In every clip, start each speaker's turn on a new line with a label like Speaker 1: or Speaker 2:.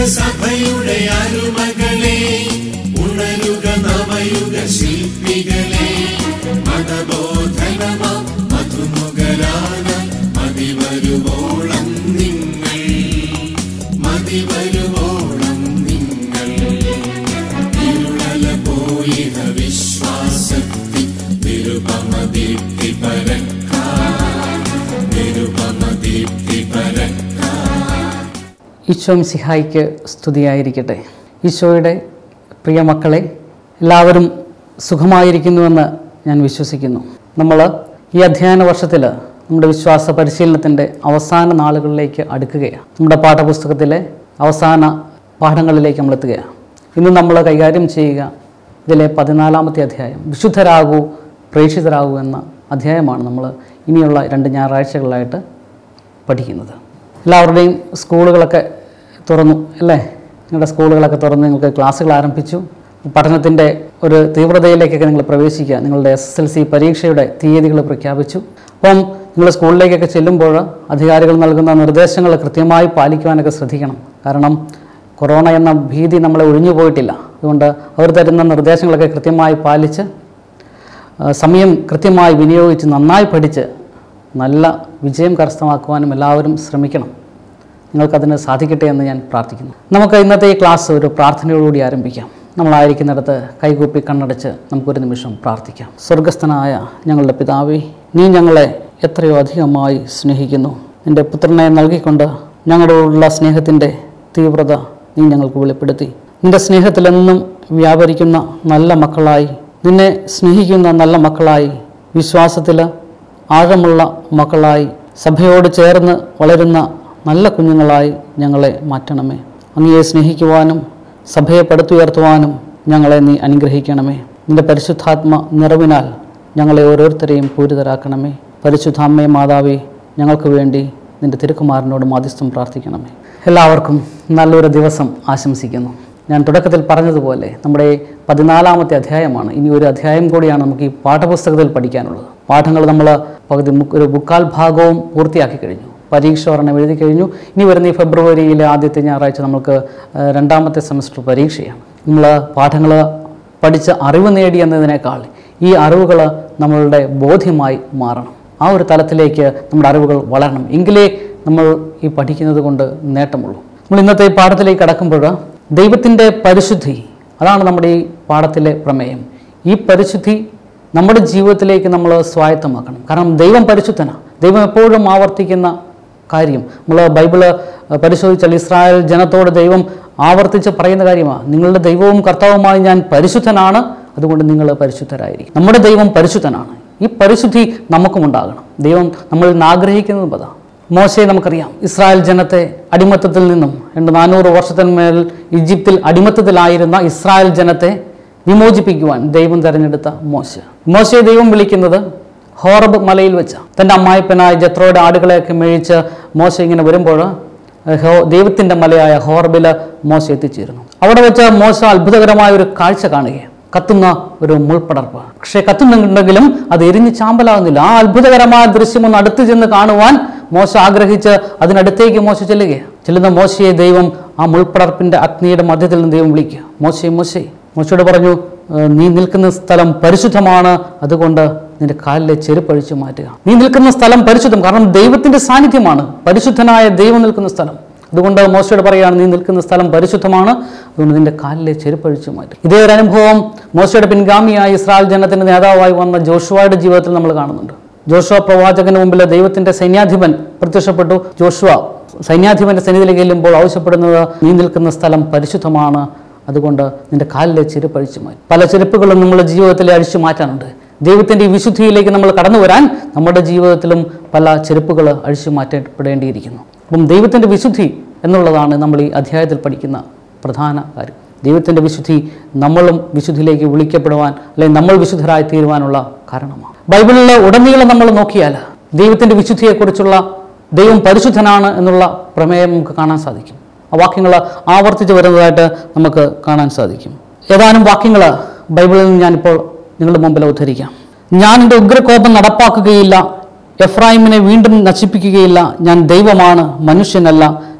Speaker 1: സഭയുടെ അരുമകളെ ഉണരുക നവയുഗ ശില്പികളെ മതബോധനമ മധുമുഖരാന മതിവരുവോളം നിങ്ങൾ മതിവരുവോളം നിങ്ങൾ ഇരുളല പോയിഹ വിശ്വാസത്തി നിരുപമദീപ്തി പരക്കാ നിരുപമദീപ്തി പരക്കാ
Speaker 2: ഈശോ സിഹായിക്ക് സ്തുതിയായിരിക്കട്ടെ ഈശോയുടെ പ്രിയ മക്കളെ എല്ലാവരും സുഖമായിരിക്കുന്നുവെന്ന് ഞാൻ വിശ്വസിക്കുന്നു നമ്മൾ ഈ അധ്യയന വർഷത്തിൽ നമ്മുടെ വിശ്വാസ പരിശീലനത്തിൻ്റെ അവസാന നാളുകളിലേക്ക് അടുക്കുകയാണ് നമ്മുടെ പാഠപുസ്തകത്തിലെ അവസാന പാഠങ്ങളിലേക്ക് നമ്മൾ എത്തുകയാണ് ഇന്ന് നമ്മൾ കൈകാര്യം ചെയ്യുക ഇതിലെ പതിനാലാമത്തെ അധ്യായം വിശുദ്ധരാകൂ പ്രേക്ഷിതരാകൂ എന്ന അധ്യായമാണ് നമ്മൾ ഇനിയുള്ള രണ്ട് ഞായറാഴ്ചകളായിട്ട് പഠിക്കുന്നത് എല്ലാവരുടെയും സ്കൂളുകളൊക്കെ തുറന്നു അല്ലേ നിങ്ങളുടെ സ്കൂളുകളൊക്കെ തുറന്ന് നിങ്ങൾക്ക് ക്ലാസ്സുകൾ ആരംഭിച്ചു പഠനത്തിൻ്റെ ഒരു തീവ്രതയിലേക്കൊക്കെ നിങ്ങൾ പ്രവേശിക്കുക നിങ്ങളുടെ എസ് എസ് എൽ സി പരീക്ഷയുടെ തീയതികൾ പ്രഖ്യാപിച്ചു അപ്പം നിങ്ങൾ സ്കൂളിലേക്കൊക്കെ ചെല്ലുമ്പോൾ അധികാരികൾ നൽകുന്ന നിർദ്ദേശങ്ങൾ കൃത്യമായി പാലിക്കുവാനൊക്കെ ശ്രദ്ധിക്കണം കാരണം കൊറോണ എന്ന ഭീതി നമ്മളെ ഒഴിഞ്ഞു പോയിട്ടില്ല അതുകൊണ്ട് അവർ തരുന്ന നിർദ്ദേശങ്ങളൊക്കെ കൃത്യമായി പാലിച്ച് ആ, സമയം കൃത്യമായി വിനിയോഗിച്ച് നന്നായി പഠിച്ച് നല്ല വിജയം കരസ്ഥമാക്കുവാനും എല്ലാവരും ശ്രമിക്കണം നിങ്ങൾക്കതിന് സാധിക്കട്ടെ എന്ന് ഞാൻ പ്രാർത്ഥിക്കുന്നു നമുക്ക് ഇന്നത്തെ ഈ ക്ലാസ് ഒരു പ്രാർത്ഥനയോടുകൂടി ആരംഭിക്കാം നമ്മളായിരിക്കുന്നിടത്ത് കൈകൂപ്പി കണ്ണടച്ച് നമുക്കൊരു നിമിഷം പ്രാർത്ഥിക്കാം സ്വർഗസ്ഥനായ ഞങ്ങളുടെ പിതാവേ നീ ഞങ്ങളെ എത്രയോ അധികമായി സ്നേഹിക്കുന്നു നിൻ്റെ പുത്രനെ നൽകിക്കൊണ്ട് ഞങ്ങളോടുള്ള സ്നേഹത്തിൻ്റെ തീവ്രത നീ ഞങ്ങൾക്ക് വെളിപ്പെടുത്തി നിൻ്റെ സ്നേഹത്തിലെന്നും വ്യാപരിക്കുന്ന നല്ല മക്കളായി നിന്നെ സ്നേഹിക്കുന്ന നല്ല മക്കളായി വിശ്വാസത്തിൽ ആഴമുള്ള മക്കളായി സഭയോട് ചേർന്ന് വളരുന്ന നല്ല കുഞ്ഞുങ്ങളായി ഞങ്ങളെ മാറ്റണമേ അങ്ങയെ സ്നേഹിക്കുവാനും സഭയെ പടുത്തുയർത്തുവാനും ഞങ്ങളെ നീ അനുഗ്രഹിക്കണമേ നിന്റെ പരിശുദ്ധാത്മ നിറവിനാൽ ഞങ്ങളെ ഓരോരുത്തരെയും പൂരിതരാക്കണമേ പരിശുദ്ധാമ്മേ മാതാവേ ഞങ്ങൾക്ക് വേണ്ടി നിന്റെ തിരുക്കുമാരനോട് മാധ്യസ്ഥം പ്രാർത്ഥിക്കണമേ എല്ലാവർക്കും നല്ലൊരു ദിവസം ആശംസിക്കുന്നു ഞാൻ തുടക്കത്തിൽ പറഞ്ഞതുപോലെ നമ്മുടെ പതിനാലാമത്തെ അധ്യായമാണ് ഇനി ഒരു അധ്യായം കൂടിയാണ് നമുക്ക് ഈ പാഠപുസ്തകത്തിൽ പഠിക്കാനുള്ളത് പാഠങ്ങൾ നമ്മൾ പകുതി മു- ഒരു മുക്കാൽ ഭാഗവും പൂർത്തിയാക്കി കഴിഞ്ഞു പരീക്ഷ ഒരെണ്ണം എഴുതി കഴിഞ്ഞു ഇനി വരുന്ന ഈ ഫെബ്രുവരിയിലെ ആദ്യത്തെ ഞായറാഴ്ച നമുക്ക് ആ, രണ്ടാമത്തെ സെമസ്റ്റർ പരീക്ഷയാണ് നമ്മൾ പാഠങ്ങൾ പഠിച്ച് അറിവ് നേടി എന്നതിനേക്കാൾ ഈ അറിവുകൾ നമ്മളുടെ ബോധ്യമായി മാറണം ആ ഒരു തലത്തിലേക്ക് നമ്മുടെ അറിവുകൾ വളരണം എങ്കിലേ നമ്മൾ ഈ പഠിക്കുന്നത് കൊണ്ട് നേട്ടമുള്ളൂ നമ്മൾ ഇന്നത്തെ ഈ പാഠത്തിലേക്ക് കടക്കുമ്പോൾ ദൈവത്തിൻ്റെ പരിശുദ്ധി അതാണ് നമ്മുടെ ഈ പാഠത്തിലെ പ്രമേയം ഈ പരിശുദ്ധി നമ്മുടെ ജീവിതത്തിലേക്ക് നമ്മൾ സ്വായത്തമാക്കണം കാരണം ദൈവം പരിശുദ്ധനാണ് ദൈവം എപ്പോഴും ആവർത്തിക്കുന്ന കാര്യം നമ്മൾ ബൈബിള് പരിശോധിച്ചാൽ ഇസ്രായേൽ ജനത്തോട് ദൈവം ആവർത്തിച്ച് പറയുന്ന കാര്യമാണ് നിങ്ങളുടെ ദൈവവും കർത്താവുമായി ഞാൻ പരിശുദ്ധനാണ് അതുകൊണ്ട് നിങ്ങൾ പരിശുദ്ധരായിരിക്കും നമ്മുടെ ദൈവം പരിശുദ്ധനാണ് ഈ പരിശുദ്ധി നമുക്കും ഉണ്ടാകണം ദൈവം നമ്മളിൽ നിന്ന് ആഗ്രഹിക്കുന്നതും അതാ മോശയെ നമുക്കറിയാം ഇസ്രായേൽ ജനത്തെ അടിമത്തത്തിൽ നിന്നും രണ്ട് നാനൂറ് വർഷത്തിന്മേൽ ഈജിപ്തിൽ അടിമത്തത്തിലായിരുന്ന ഇസ്രായേൽ ജനത്തെ വിമോചിപ്പിക്കുവാൻ ദൈവം തെരഞ്ഞെടുത്ത മോശ മോശയെ ദൈവം വിളിക്കുന്നത് ഹോറബ് മലയിൽ വെച്ച തൻ്റെ അമ്മായിപ്പനായ ജത്രോയുടെ ആടുകളെയൊക്കെ മേഴിച്ച് മോശ ഇങ്ങനെ വരുമ്പോൾ ഹോ ദൈവത്തിൻ്റെ മലയായ ഹോറബിൽ മോശ എത്തിച്ചേരുന്നു അവിടെ വെച്ച് മോശ അത്ഭുതകരമായ ഒരു കാഴ്ച കാണുകയാണ് കത്തുന്ന ഒരു മുൾപ്പടർപ്പ് പക്ഷേ കത്തുന്നുണ്ടെങ്കിലും അത് എരിഞ്ഞ് ചാമ്പലാകുന്നില്ല ആ അത്ഭുതകരമായ ദൃശ്യം ഒന്ന് അടുത്ത് ചെന്ന് കാണുവാൻ മോശ ആഗ്രഹിച്ച് അതിനടുത്തേക്ക് മോശ ചെല്ലുകയാണ് ചെല്ലുന്ന മോശയെ ദൈവം ആ മുൾപ്പടർപ്പിന്റെ അഗ്നിയുടെ മധ്യത്തിൽ നിന്ന് ദൈവം വിളിക്കുക മോശയെ മോശയെ മോശയോട് പറഞ്ഞു "ഏഹ്, നീ നിൽക്കുന്ന സ്ഥലം പരിശുദ്ധമാണ് അതുകൊണ്ട് നിന്റെ കാലിലെ ചെരുപ്പ് അഴിച്ചു മാറ്റുക നീ നിൽക്കുന്ന സ്ഥലം പരിശുദ്ധം കാരണം ദൈവത്തിന്റെ സാന്നിധ്യമാണ് പരിശുദ്ധനായ ദൈവം നിൽക്കുന്ന സ്ഥലം അതുകൊണ്ട് മോശയോട് പറയുകയാണ് നീ നിൽക്കുന്ന സ്ഥലം പരിശുദ്ധമാണ് അതുകൊണ്ട് നിന്റെ കാലിലെ ചെരുപ്പഴിച്ചു മാറ്റും ഇതേ ഒരു അനുഭവം മോശയുടെ പിൻഗാമിയായി ഇസ്രായേൽ ജനത്തിന്റെ നേതാവായി വന്ന ജോഷുവയുടെ ജീവിതത്തിൽ നമ്മൾ കാണുന്നുണ്ട് ജോഷുവ പ്രവാചകന് മുമ്പിൽ ദൈവത്തിന്റെ സൈന്യാധിപൻ പ്രത്യക്ഷപ്പെട്ടു ജോഷുവ സൈന്യാധിപന്റെ സന്നിധിയിലേക്ക് ചെല്ലുമ്പോൾ ആവശ്യപ്പെടുന്നത് നീ നിൽക്കുന്ന സ്ഥലം പരിശുദ്ധമാണ് അതുകൊണ്ട് നിന്റെ കാലിലെ ചെരുപ്പ് അഴിച്ചു മാറ്റും പല ചെരുപ്പുകളും നമ്മുടെ ജീവിതത്തിൽ അഴിച്ചു മാറ്റാനുണ്ട് ദൈവത്തിൻ്റെ ഈ വിശുദ്ധിയിലേക്ക് നമ്മൾ കടന്നു വരാൻ നമ്മുടെ ജീവിതത്തിലും പല ചെരുപ്പുകൾ അഴിച്ചു മാറ്റപ്പെടേണ്ടിയിരിക്കുന്നു അപ്പം ദൈവത്തിൻ്റെ വിശുദ്ധി എന്നുള്ളതാണ് നമ്മൾ ഈ അധ്യായത്തിൽ പഠിക്കുന്ന പ്രധാന കാര്യം ദൈവത്തിൻ്റെ വിശുദ്ധി നമ്മളും വിശുദ്ധിയിലേക്ക് വിളിക്കപ്പെടുവാൻ അല്ലെങ്കിൽ നമ്മൾ വിശുദ്ധരായി തീരുവാനുള്ള കാരണമാണ് ബൈബിളിൽ ഉടനീളം നമ്മൾ നോക്കിയാൽ ദൈവത്തിൻ്റെ വിശുദ്ധിയെക്കുറിച്ചുള്ള ദൈവം പരിശുദ്ധനാണ് എന്നുള്ള പ്രമേയം നമുക്ക് കാണാൻ സാധിക്കും ആ വാക്യങ്ങൾ ആവർത്തിച്ച് വരുന്നതായിട്ട് നമുക്ക് കാണാൻ സാധിക്കും ഏതാനും വാക്യങ്ങൾ ബൈബിളിൽ നിന്ന് ഞാനിപ്പോൾ നിങ്ങളുടെ മുമ്പിൽ ഉദ്ധരിക്കാം ഞാൻ എൻ്റെ ഉഗ്രകോപം നടപ്പാക്കുകയില്ല എഫ്രായിമിനെ വീണ്ടും നശിപ്പിക്കുകയില്ല ഞാൻ ദൈവമാണ് മനുഷ്യനല്ല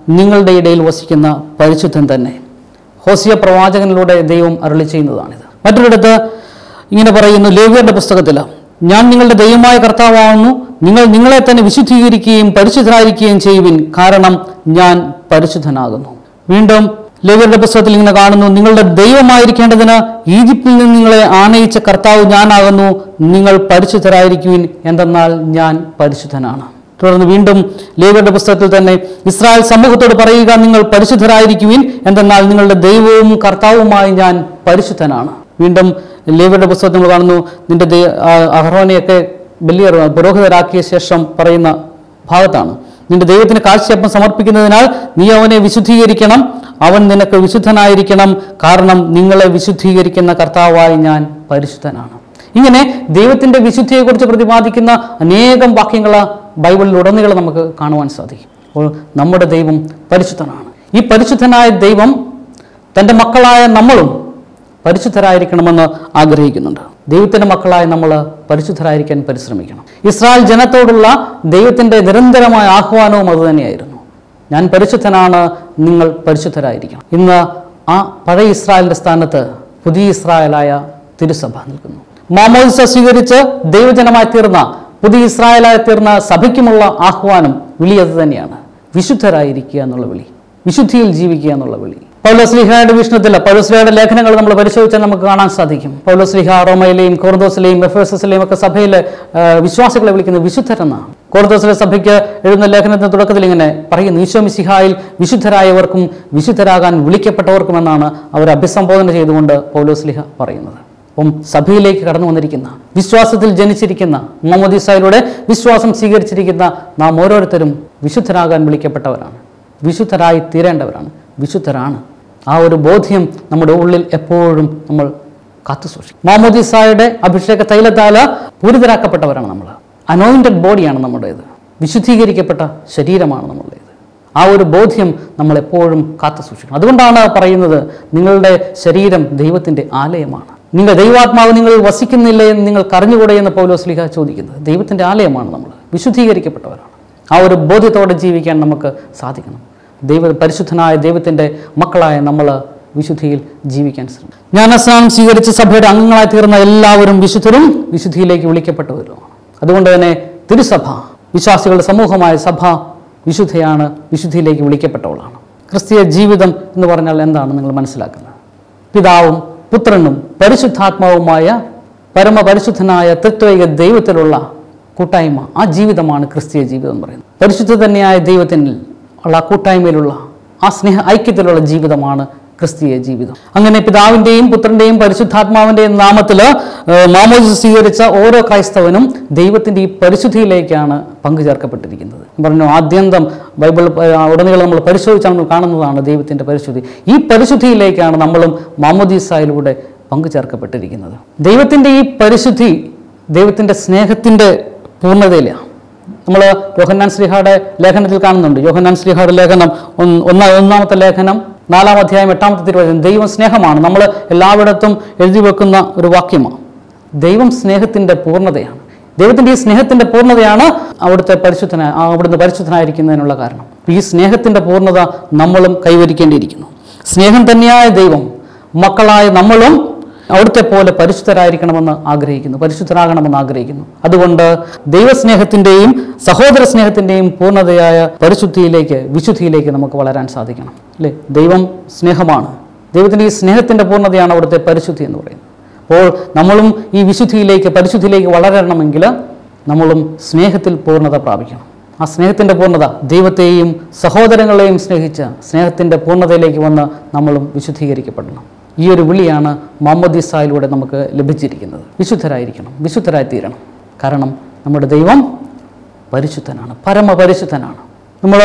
Speaker 2: നിങ്ങളുടെ ഇടയിൽ വസിക്കുന്ന പരിശുദ്ധൻ തന്നെ ഹോസിയ പ്രവാചകനിലൂടെ ദൈവം അരുളി ചെയ്യുന്നതാണിത് മറ്റൊരിടത്ത് ഇങ്ങനെ പറയുന്നു ലേവിയരുടെ പുസ്തകത്തിൽ ഞാൻ നിങ്ങളുടെ ദൈവമായ കർത്താവാകുന്നു നിങ്ങൾ നിങ്ങളെ തന്നെ വിശുദ്ധീകരിക്കുകയും പരിശുദ്ധരായിരിക്കുകയും ചെയ്യുവിൻ കാരണം ഞാൻ പരിശുദ്ധനാകുന്നു വീണ്ടും ലേവിയരുടെ പുസ്തകത്തിൽ ഇങ്ങനെ കാണുന്നു നിങ്ങളുടെ ദൈവമായിരിക്കേണ്ടതിന് ഈജിപ്തിൽ നിന്ന് നിങ്ങളെ ആനയിച്ച കർത്താവ് ഞാനാകുന്നു നിങ്ങൾ പരിശുദ്ധരായിരിക്കുവിൻ എന്തെന്നാൽ ഞാൻ പരിശുദ്ധനാണ് തുടർന്ന് വീണ്ടും ലേവിയരുടെ പുസ്തകത്തിൽ തന്നെ ഇസ്രായേൽ സമൂഹത്തോട് പറയുക നിങ്ങൾ പരിശുദ്ധരായിരിക്കുവിൻ എന്തെന്നാൽ നിങ്ങളുടെ ദൈവവും കർത്താവുമായി ഞാൻ പരിശുദ്ധനാണ് വീണ്ടും ലേവിയരുടെ പുസ്തകത്തിൽ നമ്മൾ കാണുന്നു നിന്റെ ദൈ- ആ അഹ്റോനെയൊക്കെ വലിയ പുരോഹിതരാക്കിയ ശേഷം പറയുന്ന ഭാഗത്താണ് നിന്റെ ദൈവത്തിന് കാഴ്ചയപ്പം സമർപ്പിക്കുന്നതിനാൽ നീ അവനെ വിശുദ്ധീകരിക്കണം അവൻ നിനക്ക് വിശുദ്ധനായിരിക്കണം കാരണം നിങ്ങളെ വിശുദ്ധീകരിക്കുന്ന കർത്താവായി ഞാൻ പരിശുദ്ധനാണ് ഇങ്ങനെ ദൈവത്തിന്റെ വിശുദ്ധിയെക്കുറിച്ച് പ്രതിപാദിക്കുന്ന അനേകം വാക്യങ്ങൾ ബൈബിളിൽ ഉടനീളം നമുക്ക് കാണുവാൻ സാധിക്കും അപ്പോൾ നമ്മുടെ ദൈവം പരിശുദ്ധനാണ് ഈ പരിശുദ്ധനായ ദൈവം തൻ്റെ മക്കളായ നമ്മളും പരിശുദ്ധരായിരിക്കണമെന്ന് ആഗ്രഹിക്കുന്നുണ്ട് ദൈവത്തിൻ്റെ മക്കളായ നമ്മൾ പരിശുദ്ധരായിരിക്കാൻ പരിശ്രമിക്കണം ഇസ്രായേൽ ജനത്തോടുള്ള ദൈവത്തിൻ്റെ നിരന്തരമായ ആഹ്വാനവും അതുതന്നെയായിരുന്നു ഞാൻ പരിശുദ്ധനാണ് നിങ്ങൾ പരിശുദ്ധരായിരിക്കണം ഇന്ന് ആ പഴയ ഇസ്രായേലിൻ്റെ സ്ഥാനത്ത് പുതിയ ഇസ്രായേലായ തിരുസഭ നിൽക്കുന്നു മാമോദിസ സ്വീകരിച്ച് ദൈവജനമായി തീർന്ന പുതിയ ഇസ്രായേലായി തീർന്ന സഭയ്ക്കുമുള്ള ആഹ്വാനം വിളി അത് തന്നെയാണ് വിശുദ്ധരായിരിക്കുക എന്നുള്ള വിളി വിശുദ്ധിയിൽ ജീവിക്കുക എന്നുള്ള വിളി പൗലോസ്ലിഹയുടെ വീക്ഷണത്തിൽ പൗലോസ്ലിഹയുടെ ലേഖനങ്ങൾ നമ്മൾ പരിശോധിച്ചാൽ നമുക്ക് കാണാൻ സാധിക്കും പൗലോസ്ലിഹ റോമയിലെയും കോർദോസിലെയും എഫേസസിലെയും ഒക്കെ സഭയിലെ ആ, വിശ്വാസികളെ വിളിക്കുന്നത് വിശുദ്ധരെന്നാണ് കോർദോസിലെ സഭയ്ക്ക് എഴുതുന്ന ലേഖനത്തിന്റെ തുടക്കത്തിൽ ഇങ്ങനെ പറയുന്നു ഈശോ മിശിഹായിൽ വിശുദ്ധരായവർക്കും വിശുദ്ധരാകാൻ വിളിക്കപ്പെട്ടവർക്കുമെന്നാണ് അവർ അഭിസംബോധന ചെയ്തുകൊണ്ട് പൗലോസ്ലിഹ പറയുന്നത് അപ്പം സഭയിലേക്ക് കടന്നു വന്നിരിക്കുന്ന വിശ്വാസത്തിൽ ജനിച്ചിരിക്കുന്ന മുഹമ്മദീസായിലൂടെ വിശ്വാസം സ്വീകരിച്ചിരിക്കുന്ന നാം ഓരോരുത്തരും വിശുദ്ധരാകാൻ വിളിക്കപ്പെട്ടവരാണ് വിശുദ്ധരായി തീരേണ്ടവരാണ് വിശുദ്ധരാണ് ആ ഒരു ബോധ്യം നമ്മുടെ ഉള്ളിൽ എപ്പോഴും നമ്മൾ കാത്തു സൂക്ഷിക്കും മാമോദിസായുടെ അഭിഷേക തൈലത്താല പൂരിതരാക്കപ്പെട്ടവരാണ് നമ്മൾ അനോയിൻറ്റഡ് ബോഡിയാണ് നമ്മുടേത് വിശുദ്ധീകരിക്കപ്പെട്ട ശരീരമാണ് നമ്മുടേത് ആ ഒരു ബോധ്യം നമ്മൾ എപ്പോഴും കാത്തു സൂക്ഷിക്കണം അതുകൊണ്ടാണ് പറയുന്നത് നിങ്ങളുടെ ശരീരം ദൈവത്തിൻ്റെ ആലയമാണ് നിങ്ങൾ ദൈവാത്മാവ് നിങ്ങൾ വസിക്കുന്നില്ലേ എന്ന് നിങ്ങൾ കറിഞ്ഞുകൂടെ എന്ന് പൗലോസ്ലിഹ ചോദിക്കുന്നത് ദൈവത്തിൻ്റെ ആലയമാണ് നമ്മൾ വിശുദ്ധീകരിക്കപ്പെട്ടവരാണ് ആ ഒരു ബോധ്യത്തോടെ ജീവിക്കാൻ നമുക്ക് സാധിക്കണം ദൈവ പരിശുദ്ധനായ ദൈവത്തിൻ്റെ മക്കളായ നമ്മൾ വിശുദ്ധിയിൽ ജീവിക്കാൻ ശ്രമിക്കും ജ്ഞാനസ്നാനം സ്വീകരിച്ച സഭയുടെ അംഗങ്ങളായി തീർന്ന എല്ലാവരും വിശുദ്ധരും വിശുദ്ധിയിലേക്ക് വിളിക്കപ്പെട്ടവരുമാണ് അതുകൊണ്ട് തന്നെ തിരുസഭ വിശ്വാസികളുടെ സമൂഹമായ സഭ വിശുദ്ധയാണ് വിശുദ്ധിയിലേക്ക് വിളിക്കപ്പെട്ടവളാണ് ക്രിസ്തീയ ജീവിതം എന്ന് പറഞ്ഞാൽ എന്താണ് നിങ്ങൾ മനസ്സിലാക്കുന്നത് പിതാവും പുത്രനും പരിശുദ്ധാത്മാവുമായ പരമപരിശുദ്ധനായ തത്വൈക ദൈവത്തിലുള്ള കൂട്ടായ്മ ആ ജീവിതമാണ് ക്രിസ്തീയ ജീവിതം എന്ന് പറയുന്നത് പരിശുദ്ധ തന്നെയായ ദൈവത്തിൽ ഉള്ള ആ കൂട്ടായ്മയിലുള്ള ആ സ്നേഹ ഐക്യത്തിലുള്ള ജീവിതമാണ് ക്രിസ്തീയ ജീവിതം അങ്ങനെ പിതാവിൻ്റെയും പുത്രൻ്റെയും പരിശുദ്ധാത്മാവിൻ്റെയും നാമത്തിൽ മാമോദിസ സ്വീകരിച്ച ഓരോ ക്രൈസ്തവനും ദൈവത്തിൻ്റെ ഈ പരിശുദ്ധിയിലേക്കാണ് പങ്കുചേർക്കപ്പെട്ടിരിക്കുന്നത് ഞാൻ പറഞ്ഞു ആദ്യന്തം ബൈബിൾ ആ, ഉടനീളം നമ്മൾ പരിശോധിച്ചാൽ നമ്മൾ കാണുന്നതാണ് ദൈവത്തിൻ്റെ പരിശുദ്ധി ഈ പരിശുദ്ധിയിലേക്കാണ് നമ്മളും മാമോദീസായിലൂടെ പങ്കുചേർക്കപ്പെട്ടിരിക്കുന്നത് ദൈവത്തിൻ്റെ ഈ പരിശുദ്ധി ദൈവത്തിൻ്റെ സ്നേഹത്തിൻ്റെ പൂർണ്ണതയിലാണ് നമ്മൾ യോഹന്നാൻ ശ്രീഹയുടെ ലേഖനത്തിൽ കാണുന്നുണ്ട് യോഹന്നാൻ ശ്രീഹയുടെ ലേഖനം ഒന്ന് ഒന്നാ ഒന്നാമത്തെ ലേഖനം നാലാം അധ്യായം എട്ടാമത്തെ തിരുവചനം ദൈവം സ്നേഹമാണ് നമ്മൾ എല്ലായിടത്തും എഴുതി വെക്കുന്ന ഒരു വാക്യമാണ് ദൈവം സ്നേഹത്തിൻ്റെ പൂർണ്ണതയാണ് ദൈവത്തിൻ്റെ ഈ സ്നേഹത്തിൻ്റെ പൂർണ്ണതയാണ് അവിടുത്തെ പരിശുദ്ധന ആ അവിടുന്ന് പരിശുദ്ധനായിരിക്കുന്നതിനുള്ള കാരണം ഈ സ്നേഹത്തിൻ്റെ പൂർണ്ണത നമ്മളും കൈവരിക്കേണ്ടിയിരിക്കുന്നു സ്നേഹം തന്നെയായ ദൈവം മക്കളായ നമ്മളും അവിടുത്തെ പോലെ പരിശുദ്ധരായിരിക്കണമെന്ന് ആഗ്രഹിക്കുന്നു പരിശുദ്ധരാകണമെന്ന് ആഗ്രഹിക്കുന്നു അതുകൊണ്ട് ദൈവസ്നേഹത്തിൻ്റെയും സഹോദര സ്നേഹത്തിൻ്റെയും പൂർണ്ണതയായ പരിശുദ്ധിയിലേക്ക് വിശുദ്ധിയിലേക്ക് നമുക്ക് വളരാൻ സാധിക്കണം അല്ലേ ദൈവം സ്നേഹമാണ് ദൈവത്തിൻ്റെ ഈ സ്നേഹത്തിൻ്റെ പൂർണ്ണതയാണ് അവിടുത്തെ പരിശുദ്ധി എന്ന് പറയുന്നത് അപ്പോൾ നമ്മളും ഈ വിശുദ്ധിയിലേക്ക് പരിശുദ്ധിയിലേക്ക് വളരണമെങ്കിൽ നമ്മളും സ്നേഹത്തിൽ പൂർണ്ണത പ്രാപിക്കണം ആ സ്നേഹത്തിൻ്റെ പൂർണ്ണത ദൈവത്തെയും സഹോദരങ്ങളെയും സ്നേഹിച്ച് സ്നേഹത്തിൻ്റെ പൂർണ്ണതയിലേക്ക് വന്ന് നമ്മളും വിശുദ്ധീകരിക്കപ്പെടണം ഈ ഒരു വിളിയാണ് മാമോദിസായിലൂടെ നമുക്ക് ലഭിച്ചിരിക്കുന്നത് വിശുദ്ധരായിരിക്കണം വിശുദ്ധരായി തീരണം കാരണം നമ്മുടെ ദൈവം പരിശുദ്ധനാണ് പരമപരിശുദ്ധനാണ് നമ്മൾ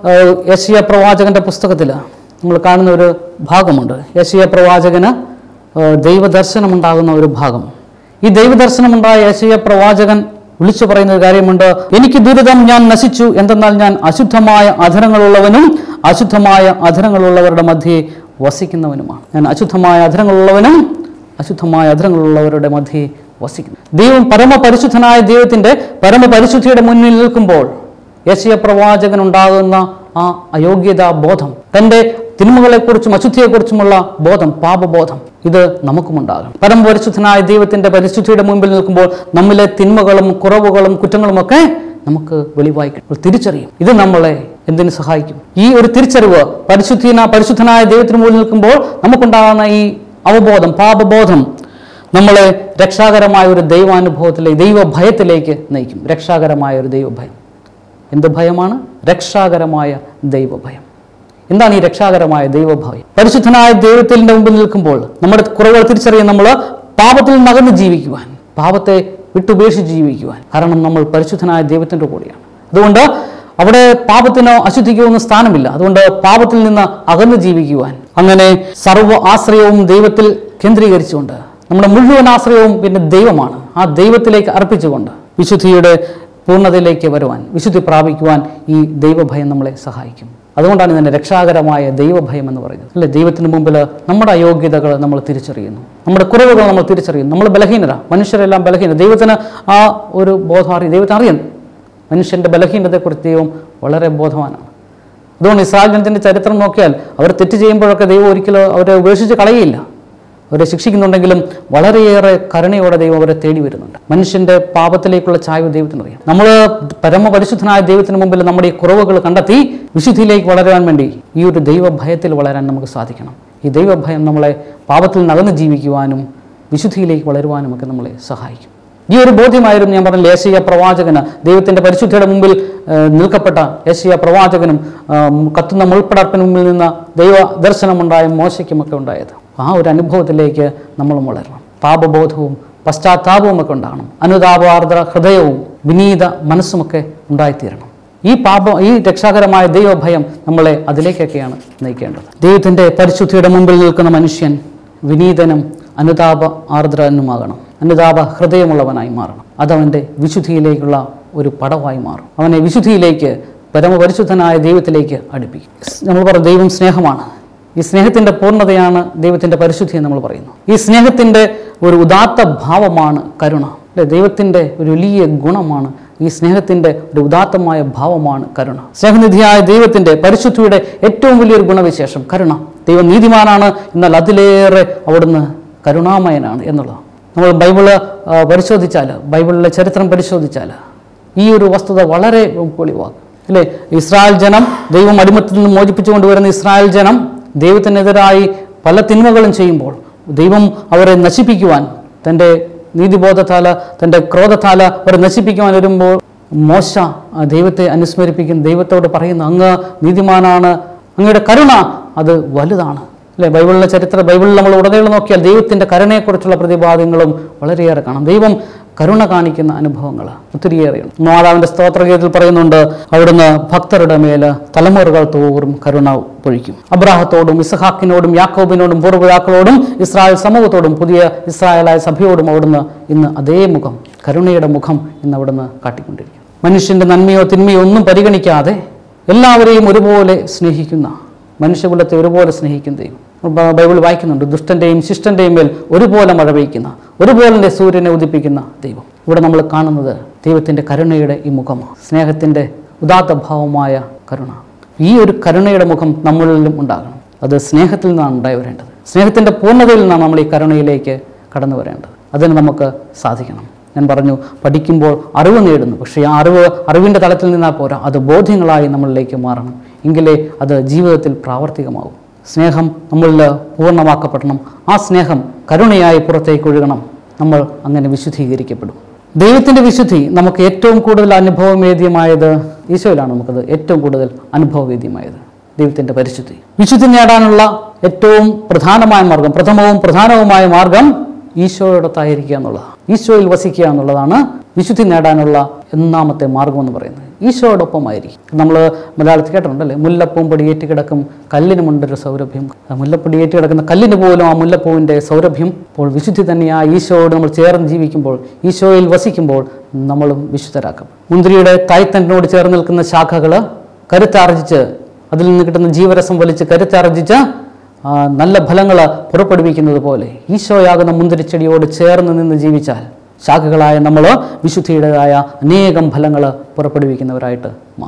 Speaker 2: യശിയ പ്രവാചകന്റെ പുസ്തകത്തിൽ നമ്മൾ കാണുന്ന ഒരു ഭാഗമുണ്ട് യശിയ പ്രവാചകന് ഏഹ്, ദൈവദർശനമുണ്ടാകുന്ന ഒരു ഭാഗം ഈ ദൈവദർശനമുണ്ടായ യശിയ പ്രവാചകൻ വിളിച്ചു പറയുന്ന ഒരു കാര്യമുണ്ട് എനിക്ക് ദുരിതം ഞാൻ നശിച്ചു എന്തെന്നാൽ ഞാൻ അശുദ്ധമായ അധരങ്ങളുള്ളവനും അശുദ്ധമായ അധരങ്ങളുള്ളവരുടെ മധ്യേ വസിക്കുന്നവനുമാണ് ഞാൻ അശുദ്ധമായ അധരങ്ങളുള്ളവനും അശുദ്ധമായ അധരങ്ങളുള്ളവരുടെ മധ്യേ വസിക്കുന്നു ദൈവം പരമപരിശുദ്ധനായ ദൈവത്തിൻ്റെ പരമപരിശുദ്ധിയുടെ മുന്നിൽ നിൽക്കുമ്പോൾ യശയ പ്രവാചകൻ ഉണ്ടാകുന്ന ആ അയോഗ്യതാ ബോധം തൻ്റെ തിന്മകളെക്കുറിച്ചും അശുദ്ധിയെക്കുറിച്ചുമുള്ള ബോധം പാപബോധം ഇത് നമുക്കുമുണ്ടാകണം പരമപരിശുദ്ധനായ ദൈവത്തിന്റെ പരിശുദ്ധിയുടെ മുമ്പിൽ നിൽക്കുമ്പോൾ നമ്മിലെ തിന്മകളും കുറവുകളും കുറ്റങ്ങളുമൊക്കെ നമുക്ക് വെളിവായി കിട്ടും. തിരിച്ചറിയും ഇത് നമ്മളെ എന്തിനു സഹായിക്കും ഈ ഒരു തിരിച്ചറിവ് പരിശുദ്ധീന പരിശുദ്ധനായ ദൈവത്തിന് മുമ്പിൽ നിൽക്കുമ്പോൾ നമുക്കുണ്ടാകുന്ന ഈ അവബോധം പാപബോധം നമ്മളെ രക്ഷാകരമായ ഒരു ദൈവാനുഭവത്തിലേക്ക് ദൈവഭയത്തിലേക്ക് നയിക്കും രക്ഷാകരമായ ഒരു ദൈവഭയം എന്ത് ഭയമാണ് രക്ഷാകരമായ ദൈവഭയം എന്താണ് ഈ രക്ഷാകരമായ ദൈവഭയം പരിശുദ്ധനായ ദൈവത്തിന്റെ മുമ്പിൽ നിൽക്കുമ്പോൾ നമ്മുടെ കുറവുകൾ തിരിച്ചറിയാൻ നമ്മൾ പാപത്തിൽ നകന്ന് ജീവിക്കുവാൻ പാപത്തെ വിട്ടുപേക്ഷിച്ച് ജീവിക്കുവാൻ കാരണം നമ്മൾ പരിശുദ്ധനായ ദൈവത്തിന്റെ കൂടെയാണ് അതുകൊണ്ട് അവിടെ പാപത്തിനോ അശുദ്ധിക്കോ ഒന്നും സ്ഥാനമില്ല അതുകൊണ്ട് പാപത്തിൽ നിന്ന് അകന്ന് ജീവിക്കുവാൻ അങ്ങനെ സർവ്വ ആശ്രയവും ദൈവത്തിൽ കേന്ദ്രീകരിച്ചുകൊണ്ട് നമ്മുടെ മുഴുവൻ ആശ്രയവും പിന്നെ ദൈവമാണ് ആ ദൈവത്തിലേക്ക് അർപ്പിച്ചുകൊണ്ട് വിശുദ്ധിയുടെ പൂർണ്ണതയിലേക്ക് വരുവാൻ വിശുദ്ധി പ്രാപിക്കുവാൻ ഈ ദൈവഭയം നമ്മളെ സഹായിക്കും അതുകൊണ്ടാണ് ഇതിൻ്റെ രക്ഷാകരമായ ദൈവഭയം എന്ന് പറയുന്നത് അല്ലെ ദൈവത്തിന് മുമ്പിൽ നമ്മുടെ അയോഗ്യതകൾ നമ്മൾ തിരിച്ചറിയുന്നു നമ്മുടെ കുറവുകൾ നമ്മൾ തിരിച്ചറിയുന്നു നമ്മൾ ബലഹീനത മനുഷ്യരെല്ലാം ബലഹീന ദൈവത്തിന് ആ ഒരു ബോധം അറിയും ദൈവത്തിന് അറിയാം മനുഷ്യൻ്റെ ബലഹീനതയെക്കുറിച്ച് ദൈവം വളരെ ബോധവാനാണ് അതുകൊണ്ട് ഇസ്രായേൽ ജനത്തിൻ്റെ ചരിത്രം നോക്കിയാൽ അവർ തെറ്റ് ചെയ്യുമ്പോഴൊക്കെ ദൈവം ഒരിക്കലും അവരെ ഉപേക്ഷിച്ച് കളയില്ല അവരെ ശിക്ഷിക്കുന്നുണ്ടെങ്കിലും വളരെയേറെ കരുണയോടെ ദൈവം അവരെ തേടി വരുന്നുണ്ട് മനുഷ്യന്റെ പാപത്തിലേക്കുള്ള ചായ്വ് ദൈവത്തിനറിയാം നമ്മൾ പരമപരിശുദ്ധനായ ദൈവത്തിന് മുമ്പിൽ നമ്മുടെ ഈ കുറവുകൾ കണ്ടെത്തി വിശുദ്ധിയിലേക്ക് വളരാൻ വേണ്ടി ഈ ഒരു ദൈവഭയത്തിൽ വളരാൻ നമുക്ക് സാധിക്കണം ഈ ദൈവഭയം നമ്മളെ പാപത്തിൽ നകന്ന് ജീവിക്കുവാനും വിശുദ്ധിയിലേക്ക് വളരുവാനും ഒക്കെ നമ്മളെ സഹായിക്കും ഈ ഒരു ബോധ്യമായിരുന്നു ഞാൻ പറഞ്ഞ ഏഷ്യ പ്രവാചകന് ദൈവത്തിന്റെ പരിശുദ്ധിയുടെ മുമ്പിൽ ആ, നിൽക്കപ്പെട്ട ഏഷ്യ പ്രവാചകനും ആ, കത്തുന്ന മുൾപ്പടർപ്പിന് മുമ്പിൽ നിന്ന് ദൈവ ദർശനമുണ്ടായ മോശയ്ക്കുമൊക്കെ ഉണ്ടായത് ആ ഒരു അനുഭവത്തിലേക്ക് നമ്മളും വളരണം പാപബോധവും പശ്ചാത്താപവും ഒക്കെ ഉണ്ടാകണം അനുതാപാർദ്ര ഹൃദയവും വിനീത മനസ്സുമൊക്കെ ഉണ്ടായിത്തീരണം ഈ പാപ ഈ രക്ഷാകരമായ ദൈവഭയം നമ്മളെ അതിലേക്കൊക്കെയാണ് നയിക്കേണ്ടത് ദൈവത്തിന്റെ പരിശുദ്ധിയുടെ മുമ്പിൽ നിൽക്കുന്ന മനുഷ്യൻ വിനീതനും അനുതാപ ആർദ്രനുമാകണം അനുതാപ ഹൃദയമുള്ളവനായി മാറണം അതവൻ്റെ വിശുദ്ധിയിലേക്കുള്ള ഒരു പടവായി മാറും അവനെ വിശുദ്ധിയിലേക്ക് പരമപരിശുദ്ധനായ ദൈവത്തിലേക്ക് അടുപ്പിക്കും നമ്മൾ പറയും ദൈവം സ്നേഹമാണ് ഈ സ്നേഹത്തിൻ്റെ പൂർണ്ണതയാണ് ദൈവത്തിൻ്റെ പരിശുദ്ധി എന്ന് നമ്മൾ പറയുന്നു ഈ സ്നേഹത്തിൻ്റെ ഒരു ഉദാത്ത ഭാവമാണ് കരുണ അല്ലെ ദൈവത്തിൻ്റെ ഒരു വലിയ ഗുണമാണ് ഈ സ്നേഹത്തിൻ്റെ ഒരു ഉദാത്തമായ ഭാവമാണ് കരുണ സ്നേഹനിധിയായ ദൈവത്തിൻ്റെ പരിശുദ്ധിയുടെ ഏറ്റവും വലിയൊരു ഗുണവിശേഷം കരുണ ദൈവം നീതിമാനാണ് എന്നാൽ അതിലേറെ അവിടുന്ന് കരുണാമയനാണ് എന്നുള്ളത് നമ്മൾ ബൈബിള് ആ, പരിശോധിച്ചാൽ ബൈബിളിലെ ചരിത്രം പരിശോധിച്ചാൽ ഈ ഒരു വസ്തുത വളരെ വെളിവാക്കും അല്ലേ ഇസ്രായേൽ ജനം ദൈവം അടിമത്തിൽ നിന്ന് മോചിപ്പിച്ചു കൊണ്ടുവരുന്ന ഇസ്രായേൽ ജനം ദൈവത്തിനെതിരായി പല തിന്മകളും ചെയ്യുമ്പോൾ ദൈവം അവരെ നശിപ്പിക്കുവാൻ തൻ്റെ നീതിബോധത്താൽ തൻ്റെ ക്രോധത്താൽ അവരെ നശിപ്പിക്കുവാൻ വരുമ്പോൾ മോശ ആ ദൈവത്തെ അനുസ്മരിപ്പിക്കും ദൈവത്തോട് പറയുന്നു അങ്ങ് നീതിമാനാണ് അങ്ങയുടെ കരുണ അത് വലുതാണ് അല്ലെ ബൈബിളിലെ ചരിത്ര ബൈബിളിൽ നമ്മൾ ഉടനീളം നോക്കിയാൽ ദൈവത്തിൻ്റെ കരുണയെക്കുറിച്ചുള്ള പ്രതിപാദ്യങ്ങളും വളരെയേറെ കാണാം ദൈവം കരുണ കാണിക്കുന്ന അനുഭവങ്ങൾ ഒത്തിരിയേറെയുണ്ട് മാതാവിൻ്റെ സ്തോത്രഗീതത്തിൽ പറയുന്നുണ്ട് അവിടുന്ന് ഭക്തരുടെ മേൽ തലമുറകൾ തോറും കരുണ പൊഴിക്കും അബ്രാഹത്തോടും ഇസഹാക്കിനോടും യാക്കോബിനോടും പൂർവ്വപിതാക്കളോടും ഇസ്രായേൽ സമൂഹത്തോടും പുതിയ ഇസ്രായേലായ സഭയോടും അവിടുന്ന് ഇന്ന് അതേ മുഖം കരുണയുടെ മുഖം ഇന്ന് അവിടുന്ന് കാട്ടിക്കൊണ്ടിരിക്കും മനുഷ്യൻ്റെ നന്മയോ തിന്മയോ ഒന്നും പരിഗണിക്കാതെ എല്ലാവരെയും ഒരുപോലെ സ്നേഹിക്കുന്ന മനുഷ്യകുലത്തെ ഒരുപോലെ സ്നേഹിക്കുന്ന ദൈവം ബ- ബൈബിൾ വായിക്കുന്നുണ്ട് ദുഷ്ടൻ്റെയും ശിഷ്ടൻ്റെയും മേൽ ഒരുപോലെ മഴ പെയ്ക്കുന്ന ഒരുപോലെ സൂര്യനെ ഉദിപ്പിക്കുന്ന ദൈവം ഇവിടെ നമ്മൾ കാണുന്നത് ദൈവത്തിൻ്റെ കരുണയുടെ ഈ മുഖമാണ് സ്നേഹത്തിൻ്റെ ഉദാത്ത ഭാവമായ കരുണ ഈ ഒരു കരുണയുടെ മുഖം നമ്മളിലും ഉണ്ടാകണം അത് സ്നേഹത്തിൽ നിന്നാണ് ഉണ്ടായി വരേണ്ടത് സ്നേഹത്തിൻ്റെ പൂർണ്ണതയിൽ നിന്നാണ് നമ്മൾ ഈ കരുണയിലേക്ക് കടന്നു വരേണ്ടത് അതിന് നമുക്ക് സാധിക്കണം ഞാൻ പറഞ്ഞു പഠിക്കുമ്പോൾ അറിവ് നേടുന്നു പക്ഷേ ആ അറിവ് അറിവിൻ്റെ തലത്തിൽ നിന്നാൽ പോരാ അത് ബോധ്യങ്ങളായി നമ്മളിലേക്ക് മാറണം എങ്കിലേ അത് ജീവിതത്തിൽ പ്രാവർത്തികമാകും സ്നേഹം നമ്മളിൽ പൂർണ്ണമാക്കപ്പെടണം ആ സ്നേഹം കരുണയായി പുറത്തേക്ക് ഒഴുകണം നമ്മൾ അങ്ങനെ വിശുദ്ധീകരിക്കപ്പെടും ദൈവത്തിൻ്റെ വിശുദ്ധി നമുക്ക് ഏറ്റവും കൂടുതൽ അനുഭവവേദ്യമായത് ഈശോയിലാണ് നമുക്കത് ഏറ്റവും കൂടുതൽ അനുഭവവേദ്യമായത് ദൈവത്തിൻ്റെ പരിശുദ്ധി വിശുദ്ധി നേടാനുള്ള ഏറ്റവും പ്രധാനമായ മാർഗം പ്രഥമവും പ്രധാനവുമായ മാർഗം ഈശോയോടൊത്തായിരിക്കുക എന്നുള്ളതാണ് ഈശോയിൽ വസിക്കുക എന്നുള്ളതാണ് വിശുദ്ധി നേടാനുള്ള ഒന്നാമത്തെ മാർഗം എന്ന് പറയുന്നത് ഈശോയോടൊപ്പമായിരിക്കും നമ്മൾ മലയാളത്തിൽ കേട്ടിട്ടുണ്ടല്ലേ മുല്ലപ്പൂവും പൊടിയേറ്റ് കിടക്കും കല്ലിനുമുണ്ടൊരു സൗരഭ്യം ആ മുല്ലപ്പൊടിയേറ്റ് കിടക്കുന്ന കല്ലിന് പോലും ആ മുല്ലപ്പൂവിൻ്റെ സൗരഭ്യം അപ്പോൾ വിശുദ്ധി തന്നെ ആ ഈശോയോട് നമ്മൾ ചേർന്ന് ജീവിക്കുമ്പോൾ ഈശോയിൽ വസിക്കുമ്പോൾ നമ്മളും വിശുദ്ധരാക്കും മുന്തിരിയുടെ തായ്തണ്ടിനോട് ചേർന്ന് നിൽക്കുന്ന ശാഖകൾ കരുത്താർജിച്ച് അതിൽ നിന്ന് കിട്ടുന്ന ജീവരസം വലിച്ച് കരുത്താർജിച്ച് ആ, നല്ല ഫലങ്ങൾ പുറപ്പെടുവിക്കുന്നത് പോലെ ഈശോയാകുന്ന മുന്തിരിച്ചെടിയോട് ചേർന്ന് നിന്ന് ജീവിച്ചാൽ ശാഖകളായ നമ്മൾ വിശുദ്ധിയുടേതായ അനേകം ഫലങ്ങൾ പുറപ്പെടുവിക്കുന്നവരായിട്ട് മാറും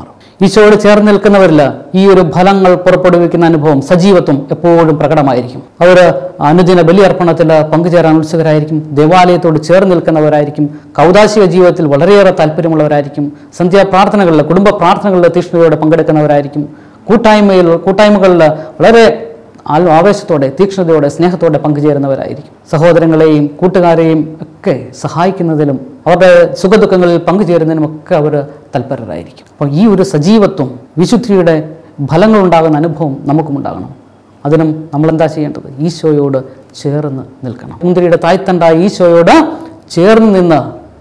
Speaker 2: ഈശോയോട് ചേർന്ന് നിൽക്കുന്നവരിൽ ഈ ഒരു ഫലങ്ങൾ പുറപ്പെടുവിക്കുന്ന അനുഭവം സജീവത്വം എപ്പോഴും പ്രകടമായിരിക്കും അവർ അനുദിന ബലിയർപ്പണത്തിൽ പങ്കുചേരാൻ ഉത്സുകരായിരിക്കും ദേവാലയത്തോട് ചേർന്ന് നിൽക്കുന്നവരായിരിക്കും കൗതാശിക ജീവിതത്തിൽ വളരെയേറെ താല്പര്യമുള്ളവരായിരിക്കും സന്ധ്യാപ്രാർത്ഥനകളിൽ കുടുംബ പ്രാർത്ഥനകളിൽ തീക്ഷ്ണതയോടെ പങ്കെടുക്കുന്നവരായിരിക്കും കൂട്ടായ്മയിൽ കൂട്ടായ്മകളിൽ വളരെ ആൽ ആവേശത്തോടെ തീക്ഷ്ണതയോടെ സ്നേഹത്തോടെ പങ്കുചേരുന്നവരായിരിക്കും സഹോദരങ്ങളെയും കൂട്ടുകാരെയും ഒക്കെ സഹായിക്കുന്നതിലും അവരുടെ സുഖദുഃഖങ്ങളിൽ പങ്കുചേരുന്നതിനും ഒക്കെ അവർ തൽപരരായിരിക്കും അപ്പോൾ ഈ ഒരു സജീവത്വം വിശുദ്ധിയുടെ ഫലങ്ങളുണ്ടാകുന്ന അനുഭവം നമുക്കും ഉണ്ടാകണം അതിനും നമ്മൾ എന്താ ചെയ്യേണ്ടത് ഈശോയോട് ചേർന്ന് നിൽക്കണം മുന്തിരിയുടെ തായ്തണ്ടായ ഈശോയോട് ചേർന്ന് നിന്ന്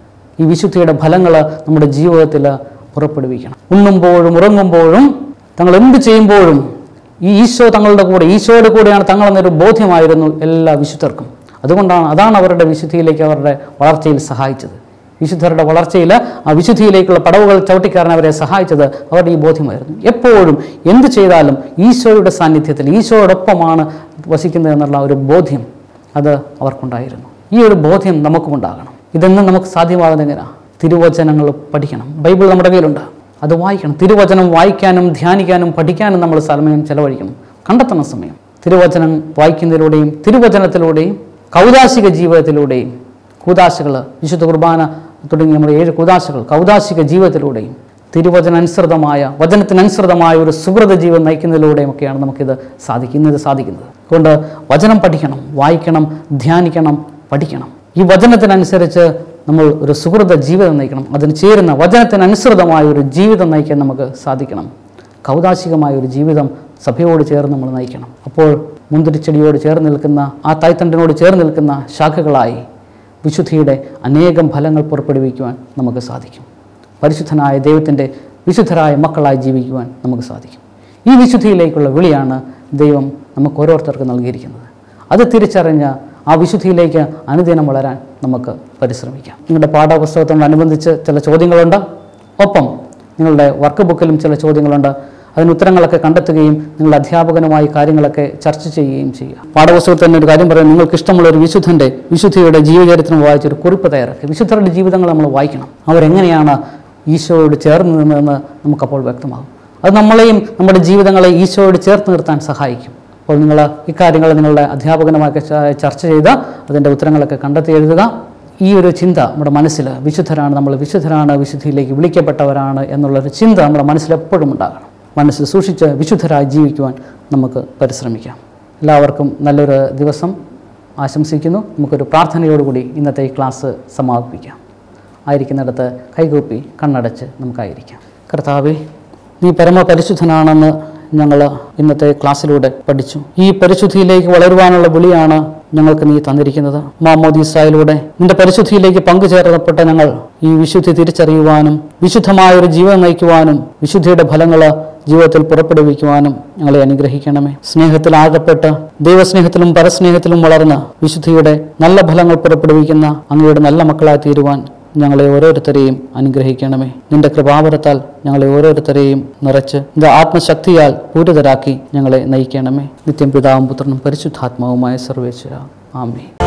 Speaker 2: ഈ വിശുദ്ധിയുടെ ഫലങ്ങൾ നമ്മുടെ ജീവിതത്തിൽ പുറപ്പെടുവിക്കണം ഉണ്ണുമ്പോഴും ഉറങ്ങുമ്പോഴും തങ്ങൾ എന്ത് ചെയ്യുമ്പോഴും ഈ ഈശോ തങ്ങളുടെ കൂടെ ഈശോയുടെ കൂടെയാണ് തങ്ങളെന്നൊരു ബോധ്യമായിരുന്നു എല്ലാ വിശുദ്ധർക്കും അതുകൊണ്ടാണ് അതാണ് അവരുടെ വിശുദ്ധിയിലേക്ക് അവരുടെ വളർച്ചയിൽ സഹായിച്ചത് വിശുദ്ധരുടെ വളർച്ചയിൽ ആ വിശുദ്ധിയിലേക്കുള്ള പടവുകൾ ചവിട്ടിക്കാരൻ അവരെ സഹായിച്ചത് അവരുടെ ഈ ബോധ്യമായിരുന്നു എപ്പോഴും എന്ത് ചെയ്താലും ഈശോയുടെ സാന്നിധ്യത്തിൽ ഈശോയോടൊപ്പമാണ് വസിക്കുന്നത് എന്നുള്ള ഒരു ബോധ്യം അത് അവർക്കുണ്ടായിരുന്നു ഈ ഒരു ബോധ്യം നമുക്കും ഉണ്ടാകണം ഇതെന്നും നമുക്ക് സാധ്യമാകുന്നത് എങ്ങനെയാണ് തിരുവചനങ്ങൾ പഠിക്കണം ബൈബിൾ നമ്മുടെ കയ്യിലുണ്ട് അത് വായിക്കണം തിരുവചനം വായിക്കാനും ധ്യാനിക്കാനും പഠിക്കാനും നമ്മൾ സമയം ചെലവഴിക്കണം കണ്ടെത്തണം സമയം തിരുവചനം വായിക്കുന്നതിലൂടെയും തിരുവചനത്തിലൂടെയും കൗതാശിക ജീവിതത്തിലൂടെയും കൂതാശകൾ വിശുദ്ധ കുർബാന തുടങ്ങിയ നമ്മുടെ ഏഴ് കൂതാശകൾ കൗതാശിക ജീവിതത്തിലൂടെയും തിരുവചനാനുസൃതമായ വചനത്തിനനുസൃതമായ ഒരു സുഹൃത ജീവിതം നയിക്കുന്നതിലൂടെയും ഒക്കെയാണ് നമുക്കിത് സാധിക്കുന്നത് ഇത് സാധിക്കുന്നത് അതുകൊണ്ട് വചനം പഠിക്കണം വായിക്കണം ധ്യാനിക്കണം പഠിക്കണം ഈ വചനത്തിനനുസരിച്ച് നമ്മൾ ഒരു സുഹൃത ജീവിതം നയിക്കണം അതിന് ചേരുന്ന വചനത്തിനനുസൃതമായ ഒരു ജീവിതം നയിക്കാൻ നമുക്ക് സാധിക്കണം കൗതാശികമായ ഒരു ജീവിതം സഭയോട് ചേർന്ന് നമ്മൾ നയിക്കണം അപ്പോൾ മുന്തിരിച്ചെടിയോട് ചേർന്ന് നിൽക്കുന്ന ആ തായ്തണ്ടിനോട് ചേർന്ന് നിൽക്കുന്ന ശാഖകളായി വിശുദ്ധിയുടെ അനേകം ഫലങ്ങൾ പുറപ്പെടുവിക്കുവാൻ നമുക്ക് സാധിക്കും പരിശുദ്ധനായ ദൈവത്തിൻ്റെ വിശുദ്ധരായ മക്കളായി ജീവിക്കുവാൻ നമുക്ക് സാധിക്കും ഈ വിശുദ്ധിയിലേക്കുള്ള വിളിയാണ് ദൈവം നമുക്ക് ഓരോരുത്തർക്കും നൽകിയിരിക്കുന്നത് അത് തിരിച്ചറിഞ്ഞ ആ വിശുദ്ധിയിലേക്ക് അനുദിനം വളരാൻ നമുക്ക് പരിശ്രമിക്കാം നിങ്ങളുടെ പാഠപുസ്തകത്തോടനുബന്ധിച്ച് ചില ചോദ്യങ്ങളുണ്ട് ഒപ്പം നിങ്ങളുടെ വർക്ക് ബുക്കിലും ചില ചോദ്യങ്ങളുണ്ട് അതിന് ഉത്തരങ്ങളൊക്കെ കണ്ടെത്തുകയും നിങ്ങളുടെ അധ്യാപകനുമായി കാര്യങ്ങളൊക്കെ ചർച്ച ചെയ്യുകയും ചെയ്യുക പാഠപുസ്തകത്തിൽ തന്നെ ഒരു കാര്യം പറയാം നിങ്ങൾക്ക് ഇഷ്ടമുള്ള ഒരു വിശുദ്ധൻ്റെ വിശുദ്ധിയുടെ ജീവചരിത്രം വായിച്ചൊരു കുറിപ്പ് തയ്യാറാക്കി വിശുദ്ധരുടെ ജീവിതങ്ങൾ നമ്മൾ വായിക്കണം അവരെങ്ങനെയാണ് ഈശോയോട് ചേർന്ന് നിന്നതെന്ന് നമുക്കപ്പോൾ വ്യക്തമാകും അത് നമ്മളെയും നമ്മുടെ ജീവിതങ്ങളെ ഈശോയോട് ചേർത്ത് നിർത്താൻ സഹായിക്കും അപ്പോൾ നിങ്ങൾ ഇക്കാര്യങ്ങൾ നിങ്ങളുടെ അധ്യാപകനുമൊക്കെ ച- ചർച്ച ചെയ്ത് അതിൻ്റെ ഉത്തരങ്ങളൊക്കെ കണ്ടെത്തി എഴുതുക ഈ ഒരു ചിന്ത നമ്മുടെ മനസ്സിൽ വിശുദ്ധരാണ് നമ്മൾ വിശുദ്ധരാണ് വിശുദ്ധിയിലേക്ക് വിളിക്കപ്പെട്ടവരാണ് എന്നുള്ളൊരു ചിന്ത നമ്മുടെ മനസ്സിൽ എപ്പോഴും ഉണ്ടാകണം മനസ്സിൽ സൂക്ഷിച്ച് വിശുദ്ധരായി ജീവിക്കുവാൻ നമുക്ക് പരിശ്രമിക്കാം എല്ലാവർക്കും നല്ലൊരു ദിവസം ആശംസിക്കുന്നു നമുക്കൊരു പ്രാർത്ഥനയോടുകൂടി ഇന്നത്തെ ഈ ക്ലാസ് സമാപിപ്പിക്കാം ആയിരിക്കുന്നിടത്ത് കൈകൂപ്പി കണ്ണടച്ച് നമുക്കായിരിക്കാം കർത്താവെ നീ പരമപരിശുദ്ധനാണെന്ന് ഞങ്ങൾ ഇന്നത്തെ ക്ലാസ്സിലൂടെ പഠിച്ചു ഈ പരിശുദ്ധിയിലേക്ക് വളരുവാനുള്ള വിളിയാണ് ഞങ്ങൾക്ക് നീ തന്നിരിക്കുന്നത് മാമോദീസായിലൂടെ നിന്റെ പരിശുദ്ധിയിലേക്ക് പങ്കുചേർന്നപ്പെട്ട ഞങ്ങൾ ഈ വിശുദ്ധി തിരിച്ചറിയുവാനും വിശുദ്ധമായ ഒരു ജീവിതം നയിക്കുവാനും വിശുദ്ധിയുടെ ഫലങ്ങൾ ജീവിതത്തിൽ പുറപ്പെടുവിക്കുവാനും ഞങ്ങളെ അനുഗ്രഹിക്കണമേ സ്നേഹത്തിൽ ആകപ്പെട്ട് ദൈവസ്നേഹത്തിലും പരസ്നേഹത്തിലും വളർന്ന് വിശുദ്ധിയുടെ നല്ല ഫലങ്ങൾ പുറപ്പെടുവിക്കുന്ന അങ്ങയുടെ നല്ല മക്കളായി തീരുവാൻ ഞങ്ങളെ ഓരോരുത്തരെയും അനുഗ്രഹിക്കണമേ നിന്റെ കൃപാവരത്താൽ ഞങ്ങളെ ഓരോരുത്തരെയും നിറച്ച് നിന്റെ ആത്മശക്തിയാൽ പൂരിതരാക്കി ഞങ്ങളെ നയിക്കണമേ നിത്യം പിതാവും പുത്രനും പരിശുദ്ധാത്മാവുമായ സർവേശ്വര ആമേ